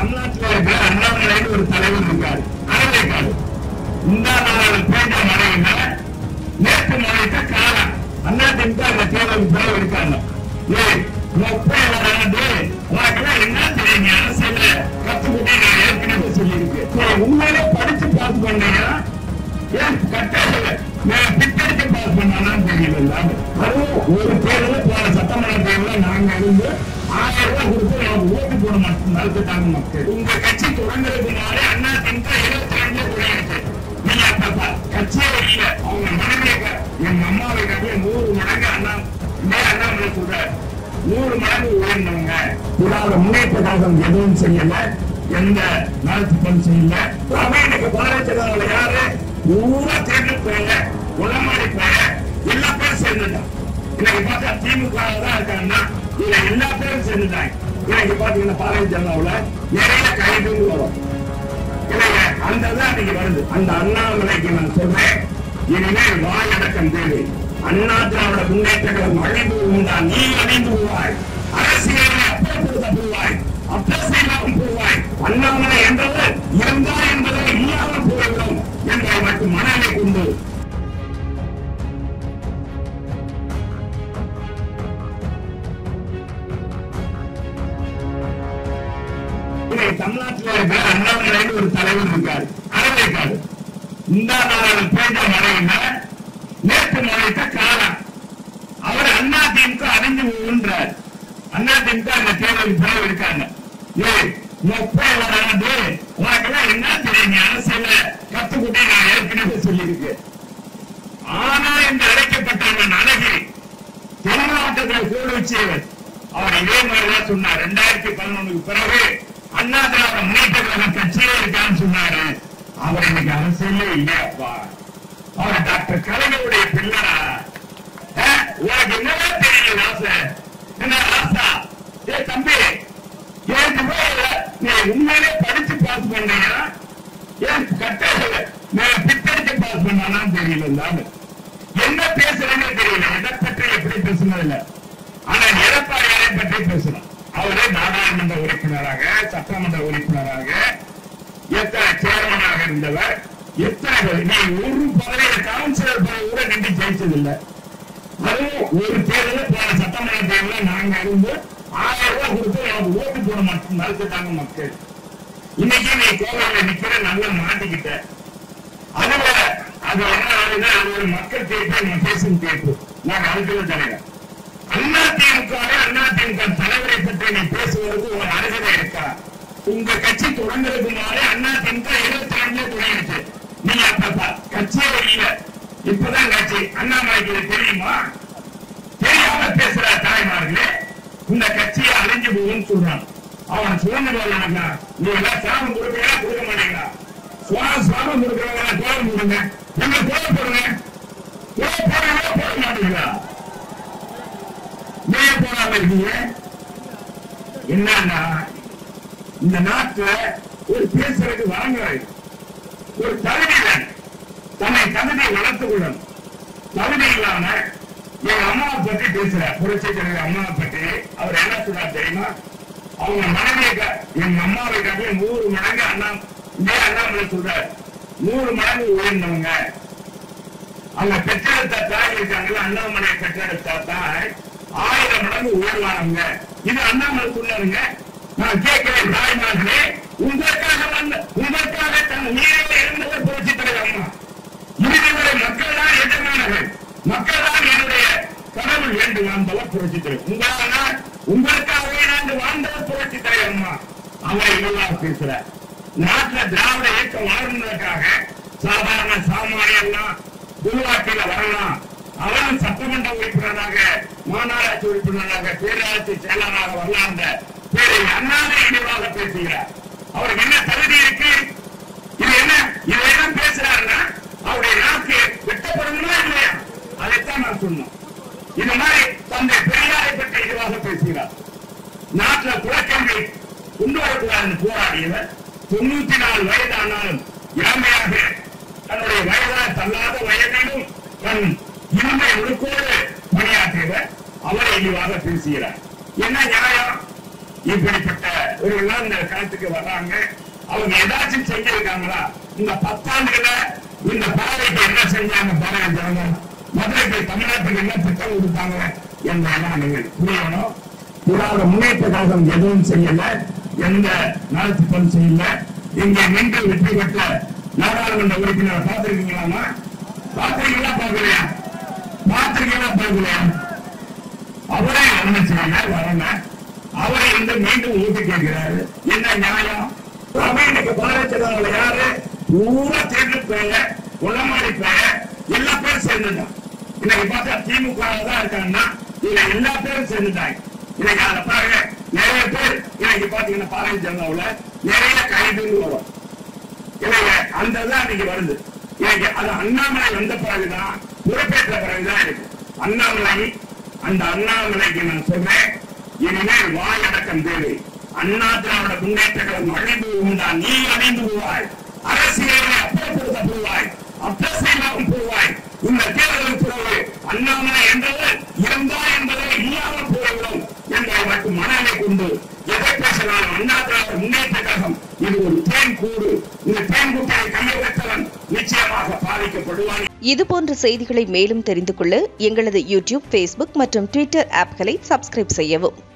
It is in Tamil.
தமிழ்நாட்டில் இருக்கிற அண்ணாமலைன்னு ஒரு தலைவர் இருக்காரு அறவேக்காடு இந்த நாள் பேஞ்ச மழையில நேற்று மழைத்த காலம் அண்ணா திமுக அந்த தேர்தலுக்கு போல இருக்காங்க ஏய் முப்பது வராது உனக்கெல்லாம் என்ன தெரியுங்க அரசியல கத்துக்கிட்டே நான் ஏற்கனவே சொல்லியிருக்கேன் நீ உண்மையிலே படிச்சு பாஸ் பண்ணீங்க ஏன் கட்டாயல நான் பித்தடிச்சு பாஸ் பண்ணாலும் தெரியல அதுவும் ஒரு தேர்தல் போன சட்டமன்ற தேர்தல நாங்க இருந்து ஆயிரம் ரூபாய் கொடுத்து நமக்கு ஓட்டு போட மாட்டோம் நடத்திட்டாங்க மக்கள் உங்க கட்சி தொடங்குறதுனாலே அண்ணா திமுக இருபத்தி ரெண்டுல குறையிடுச்சு நீங்க அப்ப கட்சியே இல்ல அவங்க மனைவியை எங்க அம்மாவை கட்டி நூறு மடங்கு அண்ணா இதே அண்ணாமலை சொல்றாரு நூறு மடங்கு உயர்ந்தவங்க திராவிட முன்னேற்ற கழகம் எதுவும் செய்யல எந்த நலத்திட்டம் செய்யல அவன் எனக்கு பாரதிய ஜனதாவில் யாரு பூரா தேர்ந்து போயல உளமாடி போய எல்லா பேரும் சேர்ந்துட்டான் இன்னைக்கு பார்த்தா திமுக தான் இருக்காங்கன்னா இதுல எல்லா பேரும் சேர்ந்துட்டாங்க இன்னைக்கு பாத்தீங்கன்னா பாரதிய ஜனதாவுல நிறைய கைதுன்னு வரும் இல்லைங்க அந்த தான் இன்னைக்கு வருது அந்த அண்ணாமலைக்கு நான் சொல்றேன் இனிமேல் வாய் அடக்கம் தேவை அண்ணா திராவிட முன்னேற்ற கழகம் அழிந்து உண்டா நீ அழிந்து போவாய் அரசியலை அப்புறப்படுத்தப்படுவாய் அப்பிரசையில்லாமல் போவாய் அண்ணாமலை என்றது இருந்தா என்பதை இல்லாமல் போய்விடும் என்பதை மட்டும் மனதை கொண்டு இன்னைக்கு தமிழ்நாட்டில் இருக்கிற அண்ணாமலைன்னு ஒரு தலைவர் இருக்காரு அறவேக்காடு இந்த நாள் பேஞ்ச மழையில நேற்று மழைத்த காலம் அவர் அண்ணா திமுக அறிஞ்சு போகின்றார் அண்ணா திமுக அந்த தேர்தலுக்கு போல இருக்காங்க ஏய் முப்பது வராது உனக்கெல்லாம் என்ன தெரியுங்க அரசியல கத்துக்கிட்டே நான் ஏற்கனவே சொல்லியிருக்கேன் ஆனா என்று அழைக்கப்பட்டவன் அழகி தென் மாவட்டத்தில் கூடு வச்சியவர் அவர் இதே மாதிரிதான் சொன்னார் ரெண்டாயிரத்தி பதினொன்னுக்கு பிறகு அண்ணா திராவிட முன்னேற்ற கழகம் கட்சியே இருக்கான்னு சொன்னாரு அவர் இன்னைக்கு அரசியலே இல்லையாப்பா அவர் டாக்டர் கலைஞருடைய பிள்ளரா அஹ், உனக்கு என்னவா தெரியல ராசா என்ன ராசா ஏ தம்பி ஏன் துபாயில நீ உண்மையிலே படிச்சு பாஸ் பண்ணீங்க ஏன் கட்டாயல நான் பித்தடிச்சு பாஸ் பண்ணாலும் தெரியல இருந்தாலும் என்ன பேசுறேன்னு தெரியல எதை பற்றி எப்படி பேசுனது இல்ல ஆனா எடப்பாடியாரை பற்றி பேசுறோம் அவரே நாடாளுமன்ற உறுப்பினராக சட்டமன்ற உறுப்பினராக எத்தனை சேர்மனாக இருந்தவர் எத்தனை பேர் நீ ஒரு பதவியில கவுன்சிலர் பதவி கூட நின்று ஜெயிச்சதில்லை அதுவும் ஒரு தேர்தல போன சட்டமன்ற தேர்தல நாங்க இருந்து ஆயிரம் ரூபாய் கொடுத்து நமக்கு ஓட்டு போட மாட்டோம் நடத்திட்டாங்க மக்கள் இன்னைக்கு நீ கோவையில நிக்கிற நல்லா மாட்டிக்கிட்ட அதுல அது என்ன ஆகுதுன்னா அது ஒரு மக்கள் தீர்ப்பு நான் பேசும் தீர்ப்பு நான் அதுக்குள்ள தலைவர் அண்ணா திமுக அண்ணா திமுக தலைவரை பற்றி நீ பேசுவதற்கு ஒரு அருகதை இருக்கா உங்க கட்சி தொடங்குறதுனாலே அண்ணா திமுக இருபத்தி ரெண்டுல தொடங்கிடுச்சு நீங்க அப்ப கட்சியே இல்ல இப்பதான் கட்சி அண்ணாமலைக்கு இது தெரியுமா தெரியாம பேசுற தாய்மார்களே இந்த கட்சியை அழிஞ்சு போகும்னு சொல்றான் அவன் சுதந்திர போடலாம்னா நீ எல்லாம் சாபம் கொடுக்கறா கொடுக்க மாட்டீங்களா சுவாச சாபம் கொடுக்கறவங்க கோலம் போடுங்க எங்க கோல போடுங்க கோல போடுங்க போட மாட்டீங்களா நீ போடாம இருக்கீங்க என்னன்னா இந்த நாட்டுல ஒரு பேசுறதுக்கு வழங்குறாரு ஒரு தகுதி வேணும் தன்னை தகுதியை வளர்த்துக் கொள்ளணும் தகுதி இல்லாம எங்க அம்மாவை பத்தி பேசுற புரட்சி தலைவர் அம்மாவை பத்தி அவர் என்ன சொன்னார் தெரியுமா அவங்க மனைவியை க- எங்க அம்மாவை கட்டி நூறு மடங்கு அண்ணா இதே அண்ணாமலை சொல்றாரு நூறு மடங்கு உயர்ந்தவங்க அவங்க பெற்றெடுத்த தாய் இருக்காங்கல்ல அண்ணாமலை பெற்றெடுத்த தாய் ஆயிரம் மடங்கு உயர்வானவங்க இது அண்ணாமலை சொன்னாருங்க நான் கேட்கிறேன் தாய்மார்களே உங்களுக்காக வந்த உங்களுக்காக தன் உயிரை இருந்தவர் புரட்சி தலைவர் அம்மா இறுதி வரை மக்கள் தான் எஜமானர்கள் மக்கள் தான் என்னுடைய கடவுள் என்று வாழ்ந்தவர் புரட்சி தலைவர் உங்களால் உங்களுக்காகவே நான் வாழ்ந்தவர் புரட்சி தலைவர் அம்மா அவரை இதெல்லாம் பேசுற நாட்டுல திராவிட இயக்கம் வளர்ந்ததற்காக சாதாரண சாமானியெல்லாம் உருவாக்கில வரலாம் அவரும் சட்டமன்ற உறுப்பினராக மாநகராட்சி உறுப்பினராக பேராட்சி செயலாளராக வரலாம் பேரை அண்ணாதை இழிவாக பேசுகிறார் அவருக்கு என்ன தகுதி இருக்கு இது என்ன இது என்ன பேசுறாருன்னா அவருடைய நாக்கு வெட்டப்படணுமா இல்லையா அதைத்தான் நான் சொன்னோம் இந்த மாதிரி தந்தை பெரியாரை பற்றி இதுவாக பேசுகிறார் நாட்டுல குலக்கல்வி கொண்டு வரக்கூடாதுன்னு போராடியவர் தொண்ணூத்தி நாலு வயது ஆனாலும் இளமையாக தன்னுடைய வயதான தள்ளாத வயதிலும் தன் இருமை ஒழுக்கோடு பணியாற்றியவர் அவரை இழிவாக பேசுகிறார் என்ன நியாயம் இப்படிப்பட்ட ஒரு இந்த களத்துக்கு வர்றாங்க அவங்க ஏதாச்சும் செஞ்சிருக்காங்களா இந்த பத்தாண்டுல இந்த பாதைக்கு என்ன செஞ்சாங்க பாரதிய ஜனதா மதுரைக்கு தமிழ்நாட்டுக்கு என்ன திட்டம் கொடுத்தாங்க என்றெல்லாம் நீங்கள் புரியணும் திராவிட முன்னேற்ற கழகம் எதுவும் செய்யல எந்த நலத்திட்டம் செய்யல இங்கே நின்று வெற்றி பெற்ற நாடாளுமன்ற உறுப்பினர் பார்த்திருக்கீங்களாமா பார்த்திருக்கீங்களா பார்க்கலையா பார்த்திருக்கீங்களா பார்க்கலையா அவரே ஒண்ணு செய்யல வரல அவரை இந்த மீண்டும் ஊட்டி கேட்கிறாரு என்ன நியாயம் அவன் இன்னைக்கு பாரதிய ஜனதாவில் யாரு பூரா தேர்தல் பேர கொல்லமாடி பேர எல்லா பேரும் சேர்ந்துட்டான் இன்னைக்கு பார்த்தா திமுக தான் இருக்காங்கன்னா இதுல எல்லா பேரும் சேர்ந்துட்டாங்க இன்னைக்கு அதை பாருங்க நிறைய பேர் இன்னைக்கு பாத்தீங்கன்னா பாரதிய ஜனதாவுல நிறைய கைதுன்னு வரும் இல்லைங்க அந்த தான் இன்னைக்கு வருது இன்னைக்கு அது அண்ணாமலை வந்த பிறகுதான் பொறுப்பேற்ற பிறகுதான் இருக்கு அண்ணாமலை அந்த அண்ணாமலைக்கு நான் சொல்றேன் இனிமேல் வாய் அடக்கம் தேவை அண்ணா திராவிட முன்னேற்ற கழகம் அழிந்து உண்டான் நீ அழிந்து போவாய் அரசியலை அப்புறப்படுத்தப்படுவாய் அப்பிரசையிலும் போவாய் இந்த தேர்தலுக்கு பிறகு அண்ணாமலை என்றவர் இருந்தார் என்பதை இல்லாமல் போய்விடும் என்பதை மட்டும் மனதை கொண்டு எதை பேசினாலும் அண்ணா திராவிட முன்னேற்ற கழகம் இது ஒரு தேன் கூடு இந்த தேன் கூட்டை கையை வைத்தவன் நிச்சயமாக பாதிக்கப்படுவான் இதுபோன்ற செய்திகளை மேலும் தெரிந்து கொள்ள எங்களது யூடியூப் ஃபேஸ்புக் மற்றும் ட்விட்டர் ஆப்களை சப்ஸ்கிரைப் செய்யவும்